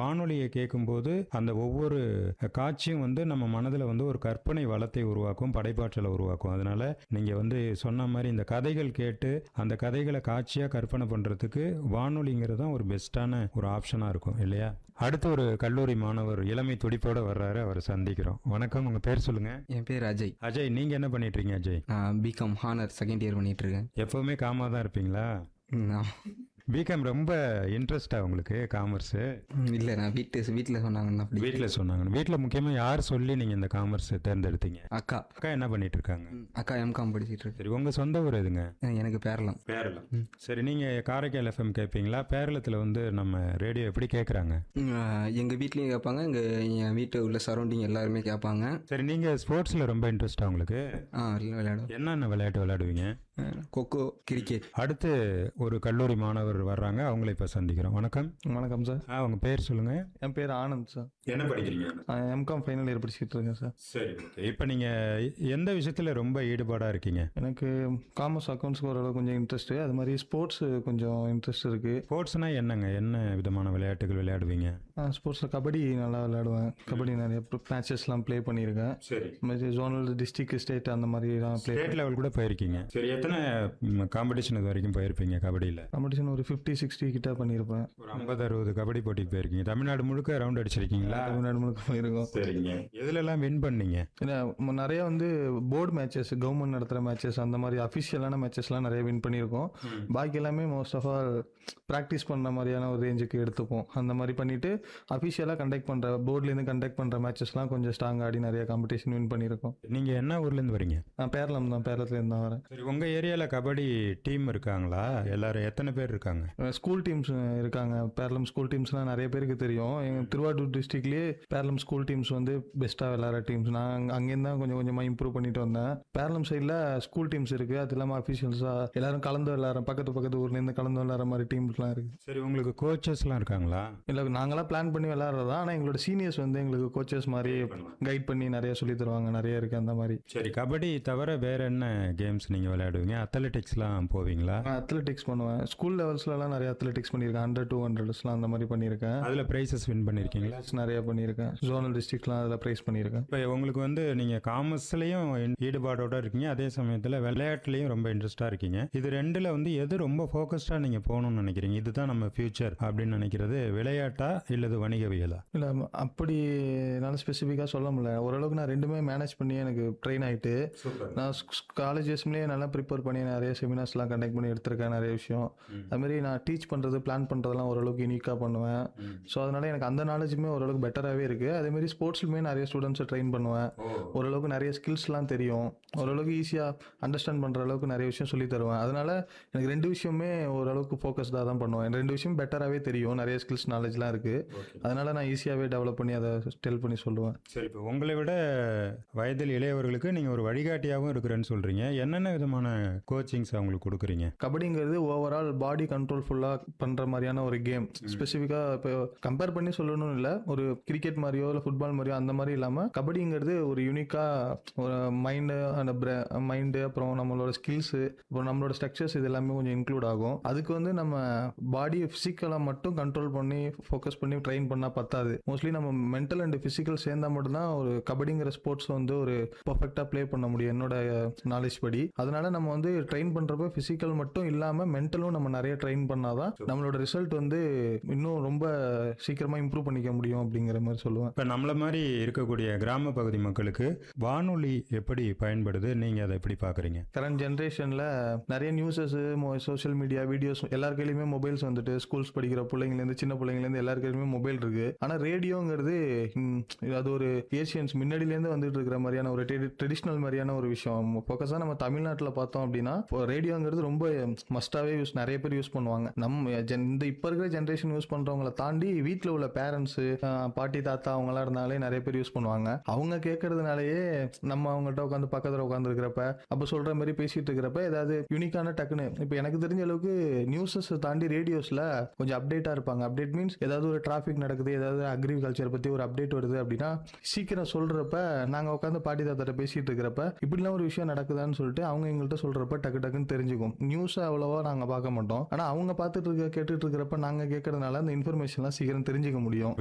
வானொலியை கேட்கும்போது அந்த ஒவ்வொரு காட்சியும் வந்து நம்ம மனதில் வந்து ஒரு கற்பனை வளத்தை உருவாக்கும் படைப்பாற்றலை உருவாக்கும் அதனால நீங்கள் வந்து சொன்ன மாதிரி இந்த கதைகள் கேட்டு அந்த கதைகளை காட்சியாக கற்பனை பண்ணுறதுக்கு வானொலிங்கிறது தான் ஒரு பெஸ்ட்டான ஒரு ஆப்ஷனாக இருக்கும் இல்லையா அடுத்து ஒரு கல்லூரி மாணவர் இளமை துடிப்போட வர்றாரு அவரை சந்திக்கிறோம் வணக்கம் உங்கள் பேர் சொல்லுங்கள் என் பேர் அஜய் அஜய் நீங்கள் என்ன பண்ணிட்டு இருக்கீங்க அஜய் நான் பிகாம் ஹானர் செகண்ட் இயர் பண்ணிட்டு இருக்கேன் எப்போவுமே காமாக தான் இருப்பீங்களா ம், ஆமா. பிகாம் ரொம்ப இன்ட்ரெஸ்டா உங்களுக்கு காமர்ஸு ம், இல்லை நான் வீட்டு வீட்டில் சொன்னாங்கன்னா அப்படி வீட்டில் சொன்னாங்க வீட்டில் முக்கியமாக யார் சொல்லி நீங்கள் இந்த காமர்ஸ் தேர்ந்தெடுத்தீங்க அக்கா அக்கா என்ன பண்ணிட்டு இருக்காங்க ம், அக்கா எம்காம் படிச்சிட்டு இருக்கு சரி உங்கள் சொந்த ஊர் எதுங்க அஹ் எனக்கு பேரலாம் பேரளம் சரி நீங்கள் காரைக்கால் எஃப்எம் கேட்பீங்களா பேரளத்தில் வந்து நம்ம ரேடியோ எப்படி கேட்குறாங்க எங்கள் வீட்லேயும் கேட்பாங்க இங்கே என் வீட்டு உள்ள சரௌண்டிங் எல்லாருமே கேட்பாங்க சரி நீங்கள் ஸ்போர்ட்ஸில் ரொம்ப இன்ட்ரெஸ்டா உங்களுக்கு ஆ விளையாடுவோம் என்னென்ன விளையாட்டு விளையாடுவீங்க அஹ் கொக்கோ கிரிக்கெட் அடுத்து ஒரு கல்லூரி மாணவர் வர்றாங்க அவங்கள இப்போ சந்திக்கிறோம் வணக்கம் வணக்கம் சார் ஆ உங்கள் பேர் சொல்லுங்கள் என் பேர் ஆனந்த் சார் என்ன படிக்கிறீங்க நான் எம்காம் ஃபைனல் இயர் படிச்சுட்டு இருக்கேன் சார் சரி ஓகே இப்போ நீங்கள் எந்த விஷயத்தில் ரொம்ப ஈடுபாடாக இருக்கீங்க எனக்கு காமர்ஸ் அக்கௌண்ட்ஸ்க்கு ஓரளவு கொஞ்சம் இன்ட்ரெஸ்ட்டு அது மாதிரி ஸ்போர்ட்ஸ் கொஞ்சம் இன்ட்ரெஸ்ட் இருக்குது ஸ்போர்ட்ஸ்னா என்னங்க என்ன விதமான விளையாட்டுகள் விளையாடுவீங்க ஸ்போர்ட்ஸில் கபடி நல்லா விளையாடுவேன் கபடி நிறைய மேட்சஸ்லாம் ப்ளே பண்ணியிருக்கேன் சரி அது மாதிரி ஜோனல் டிஸ்ட்ரிக்ட் ஸ்டேட் அந்த மாதிரிலாம் ப்ளே ஸ்டேட் லெவல் கூட போயிருக்கீங்க சரி எத்தனை காம்படிஷன் இது வரைக்கும் போயிருப்பீங்க கபடியில் காம்படிஷன் ஒரு ஃபிஃப்டி சிக்ஸ்டி கிட்ட பண்ணியிருப்பேன் ஒரு ஐம்பது அறுபது கபடி போட்டிக்கு போயிருக்கீங்க தமிழ்நாடு முழுக்க ரவுண்ட் அடிச்சிருக்கீங்களா தமிழ்நாடு முழுக்க போயிருக்கோம் சரிங்க எதுலெல்லாம் வின் பண்ணீங்க ஏன்னா ம- நிறைய வந்து போர்டு மேட்சஸ் கவர்மெண்ட் நடத்துகிற மேட்சஸ் அந்த மாதிரி அஃபிஷியலான மேட்சஸ்லாம் நிறைய வின் பண்ணியிருக்கோம் பாக்கி எல்லாமே மோஸ்ட் ஆஃப் ஆல் ப்ராக்டிஸ் பண்ணுற மாதிரியான ஒரு ரேஞ்சுக்கு எடுத்துப்போம் அந்த மாதிரி பண்ணிட்டு அஃபிஷியலாக கண்டக்ட் பண்ணுற போர்ட்லேருந்து கண்டக்ட் பண்ணுற மேட்சஸ்லாம் கொஞ்சம் ஸ்ட்ராங் ஆடி நிறைய காம்படிஷன் வின் பண்ணியிருக்கோம் நீங்க என்ன ஊர்ல இருந்து வரீங்க நான் பேரளம் தான் பேரளத்துலேருந்து தான் வரேன் சரி உங்க ஏரியால கபடி டீம் இருக்காங்களா எல்லாரும் எத்தனை பேர் இருக்காங்க ஸ்கூல் டீம்ஸ் இருக்காங்க பேரளம் ஸ்கூல் டீம்ஸ்லாம் நிறைய பேருக்கு தெரியும் எங்கள் திருவாரூர் டிஸ்ட்ரிக்ட்லேயே பேரளம் ஸ்கூல் டீம்ஸ் வந்து பெஸ்ட்டாக விளையாடுற டீம்ஸ் நான் அங்க- அங்கேருந்து தான் கொஞ்சம் கொஞ்சமாக இம்ப்ரூவ் பண்ணிட்டு வந்தேன் பேரளம் சைடில் ஸ்கூல் டீம்ஸ் இருக்குது அது இல்லாமல் அஃபிஷியல்ஸாக எல்லாரும் கலந்து விளையாடுற பக்கத்து பக்கத்து ஊர்லேருந்து கலந்து விளையாடுற மாதிரி டீம்ஸ்லாம் இருக்குது சரி உங்களுக்கு கோச்சஸ்லாம் இருக்காங்களா இல்லை நாங்களாம் பிளான் பண்ணி விளையாடுறதா ஆனால் எங்களோட சீனியர்ஸ் வந்து எங்களுக்கு கோச்சஸ் மாதிரி கைட் பண்ணி நிறைய சொல்லி தருவாங்க நிறைய இருக்குது அந்த மாதிரி சரி கபடி தவிர வேற என்ன கேம்ஸ் நீங்க விளையாடுவீங்க அத்லெட்டிக்ஸ்லாம் போவீங்களா நான் அத்லெட்டிக்ஸ் பண்ணுவேன் ஸ்கூல் லெவல்ஸ்லலாம் நிறைய அத்லெட்டிக்ஸ் பண்ணியிருக்கேன் ஹண்ட்ரட் டூ ஹண்ட்ரட்ஸ்லாம் அந்த மாதிரி பண்ணியிருக்கேன் அதுல பிரைசஸ் வின் பண்ணிருக்கீங்களா நிறைய பண்ணியிருக்கேன் ஜோனல் டிஸ்ட்ரிக்ட்லாம் அதில் ப்ரைஸ் பண்ணியிருக்கேன் இப்போ உங்களுக்கு வந்து நீங்க காமர்ஸ்லயும் ஈடுபாடோட இருக்கீங்க அதே சமயத்துல விளையாட்டுலயும் ரொம்ப இன்ட்ரெஸ்டா இருக்கீங்க இது ரெண்டுல வந்து எது ரொம்ப ஃபோக்கஸ்டா நீங்க போகணும்னு நினைக்கிறீங்க இதுதான் நம்ம ஃபியூச்சர் அப்படின்னு நினைக்கிறது விளையாட்டா இல்லது வணிகவியலா இல்லை அப்படி என்னால் ஸ்பெசிஃபிக்காக சொல்ல முடியல ஓரளவுக்கு நான் ரெண்டுமே மேனேஜ் பண்ணி எனக்கு ட்ரெயின் ஆகிட்டு நான் காலேஜஸ்லேயே நல்லா ப்ரிப்பேர் பண்ணி நிறைய செமினார்ஸ்லாம் கண்டக்ட் பண்ணி எடுத்திருக்கேன் நிறைய விஷயம் அதுமாரி நான் டீச் பண்ணுறது பிளான் பண்ணுறதெல்லாம் ஓரளவுக்கு யூனிக்காக பண்ணுவேன் ஸோ அதனால எனக்கு அந்த நாலேஜுமே ஓரளவுக்கு பெட்டராகவே இருக்குது அதேமாரி ஸ்போர்ட்ஸ்லுமே நிறைய ஸ்டூடெண்ட்ஸை ட்ரெயின் பண்ணுவேன் ஓரளவுக்கு நிறைய ஸ்கில்ஸ்லாம் தெரியும் ஓரளவுக்கு ஈஸியாக அண்டர்ஸ்டாண்ட் பண்ணுற அளவுக்கு நிறைய விஷயம் சொல்லி தருவேன் அதனால எனக்கு ரெண்டு விஷயமே ஓரளவுக்கு ஃபோக்கஸ்டாக தான் பண்ணுவேன் ரெண்டு விஷயம் பெட்டராகவே தெரியும் நிறைய ஸ்கில்ஸ் நாலேஜ்லாம் இருக்குது அதனால நான் ஈஸியாகவே டெவலப் பண்ணி அதை டெல் பண்ணி சொல்லுவேன் சரி இப்போ உங்களை விட வயதில் இளையவர்களுக்கு நீங்க ஒரு வழிகாட்டியாகவும் இருக்கிறேன்னு சொல்றீங்க என்னென்ன விதமான கோச்சிங்ஸ் அவங்களுக்கு கொடுக்குறீங்க கபடிங்கிறது ஓவரால் பாடி கண்ட்ரோல் ஃபுல்லாக பண்ணுற மாதிரியான ஒரு கேம் ஸ்பெசிஃபிக்காக இப்போ கம்பேர் பண்ணி சொல்லணும்னு இல்லை ஒரு கிரிக்கெட் மாதிரியோ இல்லை ஃபுட்பால் மாதிரியோ அந்த மாதிரி இல்லாமல் கபடிங்கிறது ஒரு யூனிக்காக ஒரு மைண்டு அந்த மைண்டு அப்புறம் நம்மளோட ஸ்கில்ஸு அப்புறம் நம்மளோட ஸ்ட்ரக்சர்ஸ் இது எல்லாமே கொஞ்சம் இன்க்ளூட் ஆகும் அதுக்கு வந்து நம்ம பாடியை ஃபிசிக்கலாக மட்டும் கண்ட்ரோல் பண்ணி ஃபோக்கஸ் பண்ணி ட்ரெயின் பண்ணால் பத்தாது மோஸ்ட்லி நம்ம மென்டல் அண்ட் ஃபிசிக்கல் சேர்ந்தா மட்டும்தான் ஒரு கபடிங்கிற ஸ்போர்ட்ஸ் வந்து ஒரு பர்ஃபெக்டாக ப்ளே பண்ண முடியும் என்னோட நாலேஜ் படி அதனால நம்ம வந்து ட்ரெயின் பண்ணுறப்ப ஃபிசிக்கல் மட்டும் இல்லாமல் மென்டலும் நம்ம நிறைய ட்ரெயின் பண்ணாதான் நம்மளோட ரிசல்ட் வந்து இன்னும் ரொம்ப சீக்கிரமாக இம்ப்ரூவ் பண்ணிக்க முடியும் அப்படிங்கிற மாதிரி சொல்லுவேன் இப்போ நம்மள மாதிரி இருக்கக்கூடிய கிராம பகுதி மக்களுக்கு வானொலி எப்படி பயன்படுது நீங்க அதை எப்படி பாக்குறீங்க கரண்ட் ஜென்ரேஷனில் நிறைய நியூஸஸ் சோஷியல் மீடியா வீடியோஸ் எல்லார் கையிலுமே மொபைல்ஸ் வந்துட்டு ஸ்கூல்ஸ் படிக்கிற பிள்ளைங்கலேருந்து சின்ன பிள்ளைங்கலேருந்து எல்லார் கையிலுமே மொபைல் இருக்கு ஆனால் ரேடியோங்கிறது ம், அது ஒரு ஏசியன்ஸ் முன்னாடியிலேருந்து வந்துட்டு இருக்கிற மாதிரியான ஒரு ட்ரெடிஷ்னல் மாதிரியான ஒரு விஷயம் ஃபோக்கஸாக நம்ம தமிழ்நாட்டில் பார்த்தோம் அப்படின்னா ரேடியோங்கிறது ரொம்ப மஸ்டாகவே யூஸ் நிறைய பேர் யூஸ் பண்ணுவாங்க நம்ம gen- இந்த இப்போ இருக்கிற ஜென்ரேஷன் யூஸ் பண்ணுறவங்கள தாண்டி வீட்டில் உள்ள பேரண்ட்ஸு பாட்டி தாத்தா அவங்களாம் இருந்தாலே நிறைய பேர் யூஸ் பண்ணுவாங்க அவங்க கேட்கறதுனாலயே நம்ம அவங்கள்ட்ட உட்காந்து பக்கத்தில் உட்காந்துருக்கிறப்ப அப்போ சொல்கிற மாதிரி பேசிட்டு இருக்கிறப்ப ஏதாவது யூனிக்கான டக்குன்னு இப்போ எனக்கு தெரிஞ்ச அளவுக்கு நியூஸஸ் தாண்டி ரேடியோஸில் கொஞ்சம் அப்டேட்டாக இருப்பாங்க அப்டேட் மீன்ஸ் ஏதாவது ஒரு டிராஃபிக் நடக்குது ஏதாவது அக்ரிகல்ச்சர் பற்றி ஒரு அப்டேட் வருது அப்படின்னா சீக்கிரம் சொல்கிறப்ப நாங்கள் உட்காந்து பாட்டி தாத்தாட்ட பேசிட்டு இருக்கிறப்ப இப்படிலாம் ஒரு விஷயம் நடக்குதான்னு சொல்லிட்டு அவங்க எங்கள்கிட்ட சொல்கிறப்ப டக்கு டக்குன்னு தெரிஞ்சுக்கும் நியூஸை அவ்வளோவா நாங்கள் பார்க்க மாட்டோம் ஆனால் அவங்க பார்த்துட்டு இருக்க கேட்டுட்டு இருக்கிறப்ப நாங்கள் கேட்கறதுனால அந்த இன்ஃபர்மேஷன்லாம் சீக்கிரம் தெரிஞ்சுக்க முடியும்